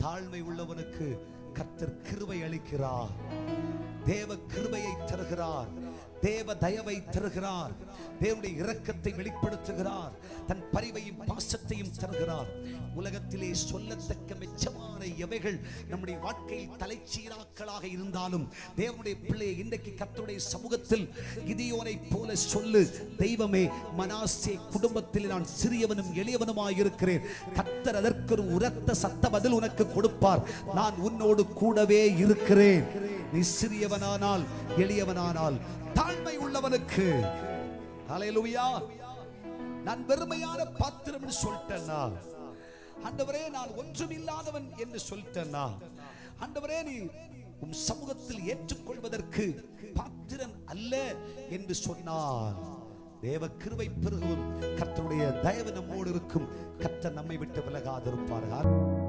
தாழ்மை உள்ளவனுக்கு கர்த்தர் கிருபை அளிக்கிறார் தேவ கிருபையை தருகிறார் தேவ தயவை தருகிறார் தேவனுடைய இரக்கத்தை வெளிப்படுத்துகிறார் தன் பரிவையும் பாசத்தையும் தருகிறார் உலகத்திலே சொல்லத்தக்க மெச்சமான எவைகள் நம்முடைய வாழ்க்கையில் தலைச்சீராக்களாக இருந்தாலும் தேவனுடைய பிள்ளையை இன்றைக்கு கர்த்தருடைய சமூகத்தில் கிதியோனை போல சொல்லு தெய்வமே மனாசே குடும்பத்தில் நான் சிறியவனும் எளியவனுமாய் இருக்கிறேன் கர்த்தர் அதற்கு ஒரு உரத்த சத்த பதில் உனக்கு கொடுப்பார் நான் உன்னோடு கூடவே இருக்கிறேன் நீ சிறியவனானால் எளியவனானால் தாழ்மை உள்ளவனுக்கு ஹalleluya நான் வெறுமையான பாத்திரம் என்று சொல்லிட்டேன்னா ஆண்டவரே நான் ஒன்றுமில்லாதவன் என்று சொல்லிட்டேன்னா ஆண்டவரே நீ உம் சமூகத்தில் ஏற்றுக்கொள்வதற்கு பாத்திரன் அல்ல என்று சொன்னால் தேவ கிருபை பெருகவும் கர்த்தருடைய தயவு நம்மோடு இருக்கும் கர்த்தர் நம்மை விட்டு விலகாதிருப்பார்கள்